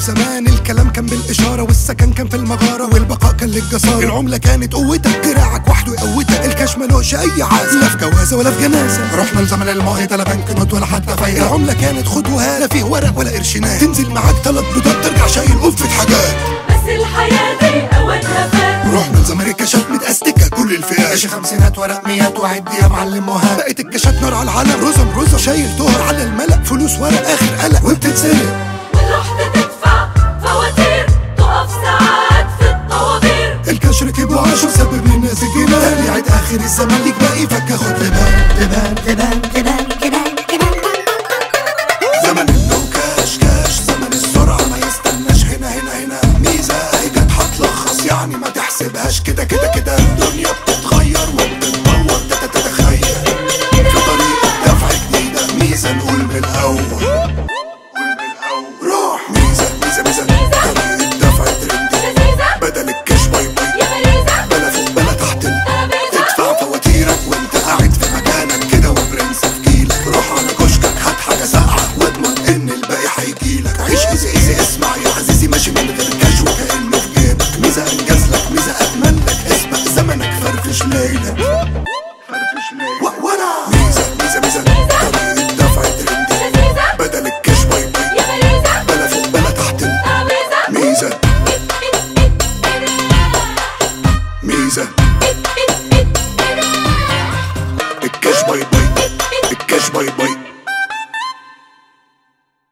زمان الكلام كان بالاشاره والسكن كان في المغاره والبقاء كان للجساره العمله كانت قوتك دراعك وحده يقوتك الكاش ملوش اي عازه لا في جوازه ولا في جنازه رحنا لزمن الماضي لا بنك نوت ولا حتى فايده العمله كانت خد وهات لا فيه ورق ولا قرشينات تنزل معاك تلات بيضات ترجع شايل قفه حاجات بس الحياة دي أوانها فات رحنا لزمن الكاشات متأستكة كل الفئات عيش خمسينات ورق ميات وعد يا معلم وهات بقت الكاشات نار على العالم رزم رزم شايل طهر على الملأ فلوس ورق آخر قلق وبتتسرق ورحت تدفع فواتير تقف ساعات في الطوابير الكاش ركب وعاش وسبب للناس الجنان تاني عيد اخر الزمن ليك باقي فك خد لبان لبان لبان لبان لبان لبان زمن النو كاش كاش زمن السرعة ما يستناش هنا هنا هنا ميزة هي جت هتلخص يعني ما تحسبهاش كده كده كده الدنيا بتتغير